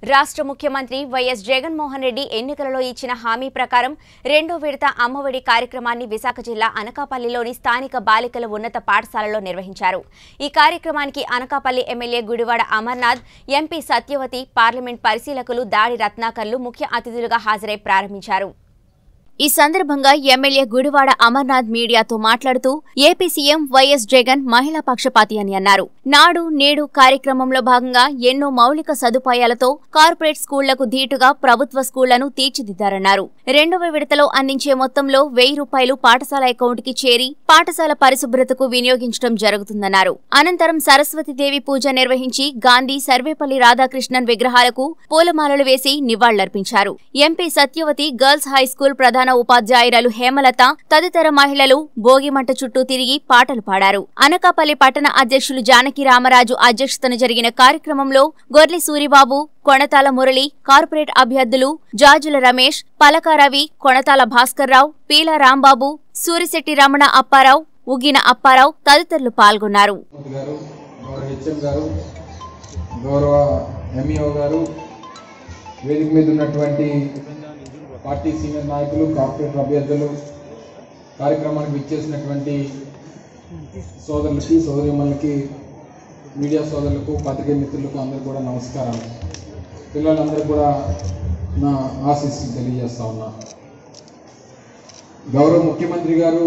రాష్ట్ర ముఖ్యమంత్రి వైఎస్ జగన్మోహన్ రెడ్డి ఎన్నికలలో ఇచ్చిన హామీ ప్రకారం రెండో విడత అమ్మఒడి కార్యక్రమాన్ని విశాఖ జిల్లా అనకాపల్లిలోని స్థానిక బాలికల ఉన్నత పాఠశాలలో నిర్వహించారు ఈ కార్యక్రమానికి Anakapalli MLA Gudivada Amarnath MP Satyavathi parliament పరిశీలకులు దాడి రత్నాకర్లు ముఖ్య అతిథులుగా హాజరై ప్రారంభించారు ఈ సందర్భంగా ఎమ్మెల్యే గుడివాడ అమర్నాథ్ మీడియాతో మాట్లాడుతూ ఏపీ సీఎం వైఎస్ జగన్ మహిళా పక్షపాతి అని అన్నారు నాడు నేడు కార్యక్రమంలో భాగంగా ఎన్నో మౌలిక సదుపాయాలతో కార్పొరేట్ స్కూళ్లకు ధీటుగా ప్రభుత్వ స్కూళ్లను తీర్చిదిద్దారన్నారు రెండవ విడతలో అందించే మొత్తంలో వెయ్యి రూపాయలు పాఠశాల అకౌంట్కి చేరి పాఠశాల పరిశుభ్రతకు వినియోగించడం జరుగుతుందన్నారు అనంతరం సరస్వతీదేవి పూజ నిర్వహించి గాంధీ సర్వేపల్లి రాధాకృష్ణన్ విగ్రహాలకు పూలమాలలు వేసి నివాళులర్పించారు MP Satyavathi girls high school ప్రధాన ఉపాధ్యాయురాలు హేమలత తదితర మహిళలు భోగిమంట చుట్టూ తిరిగి పాటలు పాడారు అనకాపల్లి పట్టణ అధ్యక్షులు జానకి రామరాజు అధ్యక్షతన జరిగిన కార్యక్రమంలో గొర్లి సూరిబాబు కొణతాల మురళి కార్పొరేట్ అభ్యర్థులు జాజుల రమేష్ పలక రవి కొణతాల భాస్కర్రావు పీల రాంబాబు సూరిశెట్టి రమణ అప్పారావు ఉగిన అప్పారావు తదితరులు పాల్గొన్నారు ముఖ్యమంత్రి గారు గౌరవ హెచ్ఎం గారు గౌరవ ఎంఈఓ గారు వేదిక మీద ఉన్నటువంటి పార్టీ సీనియర్ నాయకులు కార్పొరేటర్ అభ్యర్థులు కార్యక్రమానికి విచ్చేసినటువంటి సోదరులకి సోదరిమణులకి మీడియా సోదరులకు పత్రికా మిత్రులకు అందరికీ కూడా నమస్కారాలు పిల్లలందరూ కూడా నా ఆశీస్సులు తెలియజేస్తా ఉన్నా గౌరవ ముఖ్యమంత్రి గారు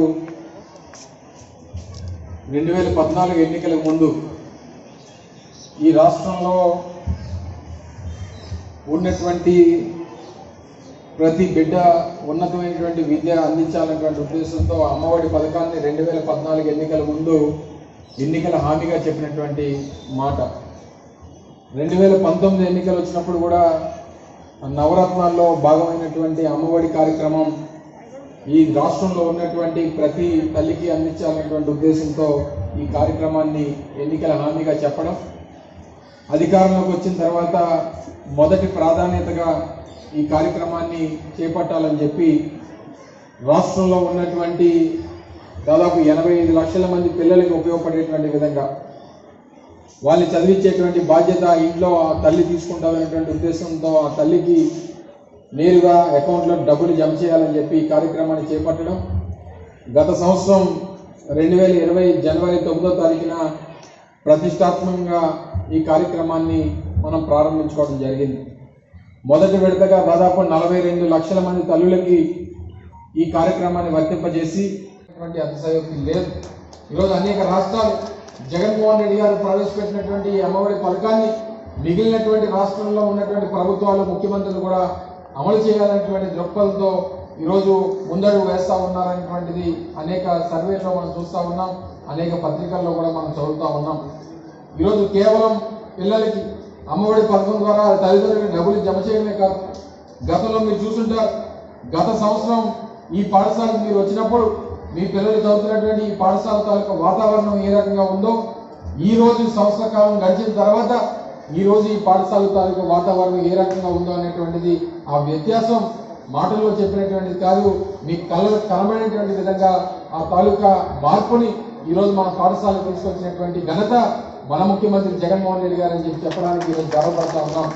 రెండు వేల పద్నాలుగు ఎన్నికలకు ముందు ఈ రాష్ట్రంలో ఉన్నటువంటి ప్రతి బిడ్డ ఉన్నతమైనటువంటి విద్య అందించాలనేటువంటి ఉద్దేశంతో అమ్మఒడి పథకాన్ని రెండు వేల పద్నాలుగు ఎన్నికల ముందు ఎన్నికల హామీగా చెప్పినటువంటి మాట రెండు వేల పంతొమ్మిది ఎన్నికలు వచ్చినప్పుడు కూడా నవరత్నాల్లో భాగమైనటువంటి అమ్మఒడి కార్యక్రమం ఈ రాష్ట్రంలో ఉన్నటువంటి ప్రతి తల్లికి అందించాలనేటువంటి ఉద్దేశంతో ఈ కార్యక్రమాన్ని ఎన్నికల హామీగా చెప్పడం అధికారంలోకి వచ్చిన తర్వాత మొదటి ప్రాధాన్యతగా ఈ కార్యక్రమాన్ని చేపట్టాలని చెప్పి రాష్ట్రంలో ఉన్నటువంటి దాదాపు ఎనభై ఐదు లక్షల మంది పిల్లలకి ఉపయోగపడేటువంటి విధంగా వాళ్ళని చదివించేటువంటి బాధ్యత ఇంట్లో ఆ తల్లి తీసుకుంటామనేటువంటి ఉద్దేశంతో ఆ తల్లికి నేరుగా అకౌంట్లో డబ్బులు జమ చేయాలని చెప్పి ఈ కార్యక్రమాన్ని చేపట్టడం గత సంవత్సరం రెండు వేల ఇరవై జనవరి తొమ్మిదో తారీఖున ప్రతిష్టాత్మకంగా ఈ కార్యక్రమాన్ని మనం ప్రారంభించుకోవడం జరిగింది మొదటి విడతగా దాదాపు నలభై రెండు లక్షల మంది తల్లులకి ఈ కార్యక్రమాన్ని వర్తింపజేసి అటువంటి అతిశయోక్తి లేదు ఈరోజు అనేక రాష్ట్రాలు జగన్మోహన్ రెడ్డి గారు ప్రవేశపెట్టినటువంటి ఈ అమ్మఒడి పథకాన్ని మిగిలినటువంటి రాష్ట్రంలో ఉన్నటువంటి ప్రభుత్వాలు ముఖ్యమంత్రులు కూడా అమలు చేయాలనేటువంటి దృక్పథంతో ఈరోజు ముందడుగు వేస్తూ ఉన్నారనేటువంటిది అనేక సర్వేలో మనం చూస్తూ ఉన్నాం అనేక పత్రికల్లో కూడా మనం చదువుతూ ఉన్నాం ఈరోజు కేవలం పిల్లలకి అమ్మఒడి పథకం ద్వారా తల్లిదండ్రులకు డబ్బులు జమ చేయడమే కాదు గతంలో మీరు చూసుంటారు గత సంవత్సరం ఈ పాఠశాలకు మీరు వచ్చినప్పుడు మీ పిల్లలు చదువుతున్నటువంటి ఈ పాఠశాల తాలూకా వాతావరణం ఏ రకంగా ఉందో ఈ రోజు సంవత్సర కాలం గడిచిన తర్వాత ఈ రోజు ఈ పాఠశాల తాలూకా వాతావరణం ఏ రకంగా ఉందో అనేటువంటిది ఆ వ్యత్యాసం మాటల్లో చెప్పినటువంటిది కాదు మీ కళ్ళ కనబడేటువంటి విధంగా ఆ తాలూకా మార్పుని ఈ రోజు మన పాఠశాలకు తీసుకొచ్చినటువంటి ఘనత మన ముఖ్యమంత్రి జగన్మోహన్ రెడ్డి గారు అని చెప్పి చెప్పడానికి ఈరోజు గర్వపడతా ఉన్నాం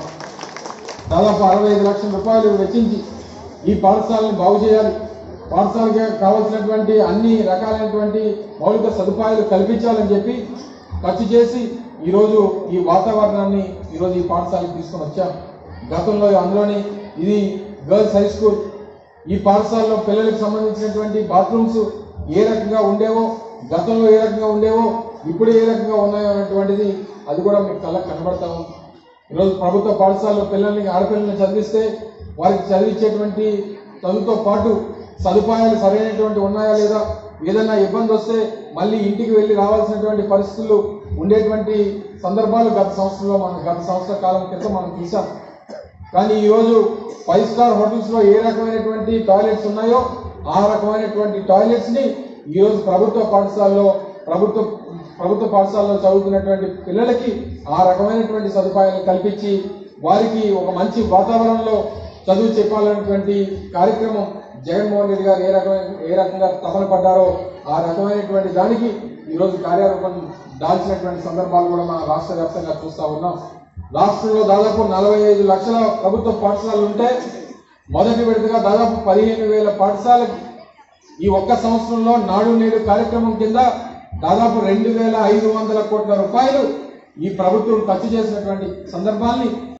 దాదాపు అరవై ఐదు లక్షల రూపాయలు వెచ్చించి ఈ పాఠశాలను బాగు చేయాలి పాఠశాలకి కావాల్సినటువంటి అన్ని రకాలైనటువంటి మౌలిక సదుపాయాలు కల్పించాలని చెప్పి ఖర్చు చేసి ఈరోజు ఈ వాతావరణాన్ని ఈరోజు ఈ పాఠశాలకు తీసుకొని వచ్చాం గతంలో అందులోని ఇది గర్ల్స్ హై స్కూల్ ఈ పాఠశాలలో పిల్లలకు సంబంధించినటువంటి బాత్రూమ్స్ ఏ రకంగా ఉండేవో గతంలో ఏ రకంగా ఉండేవో ఇప్పుడు ఏ రకంగా ఉన్నాయో అనేటువంటిది అది కూడా మీకు కళ్ళకు కనబడతా ఉంది ఈరోజు ప్రభుత్వ పాఠశాలలో పిల్లల్ని ఆడపిల్లల్ని చదివిస్తే వారికి చదివించేటువంటి చదువుతో పాటు సదుపాయాలు సరైనటువంటి ఉన్నాయా లేదా ఏదైనా ఇబ్బంది వస్తే మళ్ళీ ఇంటికి వెళ్ళి రావాల్సినటువంటి పరిస్థితులు ఉండేటువంటి సందర్భాలు గత సంవత్సరంలో మనం గత సంవత్సర కాలం క్రితం మనం చూసాం కానీ ఈరోజు ఫైవ్ స్టార్ హోటల్స్ లో ఏ రకమైనటువంటి టాయిలెట్స్ ఉన్నాయో ఆ రకమైనటువంటి టాయిలెట్స్ ని ఈరోజు ప్రభుత్వ పాఠశాలలో ప్రభుత్వ ప్రభుత్వ పాఠశాలలో చదువుతున్నటువంటి పిల్లలకి ఆ రకమైనటువంటి సదుపాయాలు కల్పించి వారికి ఒక మంచి వాతావరణంలో చదువు చెప్పాలనేటువంటి కార్యక్రమం జగన్మోహన్ రెడ్డి గారు ఏ రకమైన ఏ రకంగా తపన పడ్డారో ఆ రకమైనటువంటి దానికి ఈరోజు కార్యారూపం దాల్చినటువంటి సందర్భాలు కూడా మన రాష్ట్ర వ్యాప్తంగా చూస్తా ఉన్నాం రాష్ట్రంలో దాదాపు నలభై ఐదు లక్షల ప్రభుత్వ పాఠశాలలు ఉంటే మొదటి విడతగా దాదాపు పదిహేను వేల పాఠశాలకి ఈ ఒక్క సంవత్సరంలో నాడు నేడు కార్యక్రమం కింద దాదాపు రెండు వేల ఐదు వందల కోట్ల రూపాయలు ఈ ప్రభుత్వం ఖర్చు చేసినటువంటి సందర్భాన్ని